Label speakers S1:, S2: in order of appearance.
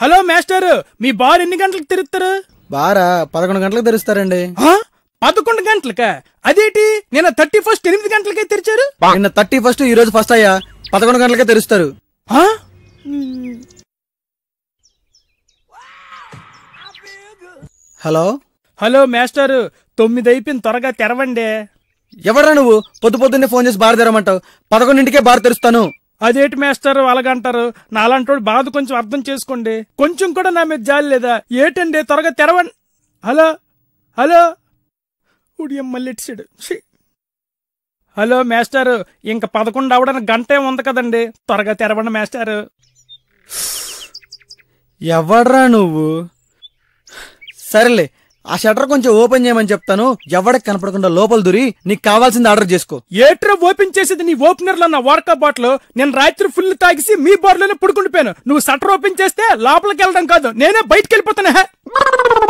S1: Hello master మీ bar ఎన్ని గంటలకు తిరుగుతారు
S2: బారా పదకొండు గంటలకు తెరుస్తారండి
S1: ఆ? పదకొండు గంటలకా అదేంటి నేను థర్టీ ఫస్ట్ ఎనిమిది గంటలకే తెరిచారు
S2: నిన్న థర్టీ ఫస్ట్ ఈ రోజు ఫస్ట్ అయ్యా పదకొండు గంటలకే తెరుస్తారు
S1: ఆ?
S2: హలో
S1: హలో మాస్టర్ తొమ్మిది అయిపోయింది త్వరగా తెరవండి
S2: ఎవరా నువ్వు పొద్దు పొద్దున్నే ఫోన్ చేసి బార్ తెరమంటావు పదకొండింటికే బార్ తెరుస్తాను
S1: అదేంటి మాస్టర్ అలాగంటారు నాలాంటోడు బాధ కొంచెం అర్థం చేసుకోండి కొంచెం కూడా నా మీద జాలి లేదా ఏటండి త్వరగా తెరవండి హలో హలో ఉడియం మళ్ళీ ఇచ్చాడు ఛీ. హలో మాస్టర్ ఇంక పదకొండు అవడానికి గంటే ఉంది కదండి త్వరగా తెరవండి మాస్టర్
S2: ఎవడ్రా నువ్వు సరేలే ఆ షట్టర్ కొంచెం ఓపెన్ చేయమని చెప్తాను ఎవడికి కనపడకుండా లోపల దూరి నీకు కావాల్సింది ఆర్డర్ చేసుకో
S1: ఏట్రా ఓపెన్ చేసేది నీ ఓపెనర్ లో నా వాడకా బాటిల్ నేను రాత్రి ఫుల్ తాగిసి మీ బార్లోనే పడుకుండిపోయాను నువ్వు షట్టర్ ఓపెన్ చేస్తే లోపలికి వెళ్ళడం కాదు నేనే బయటికి వెళ్ళిపోతాను హే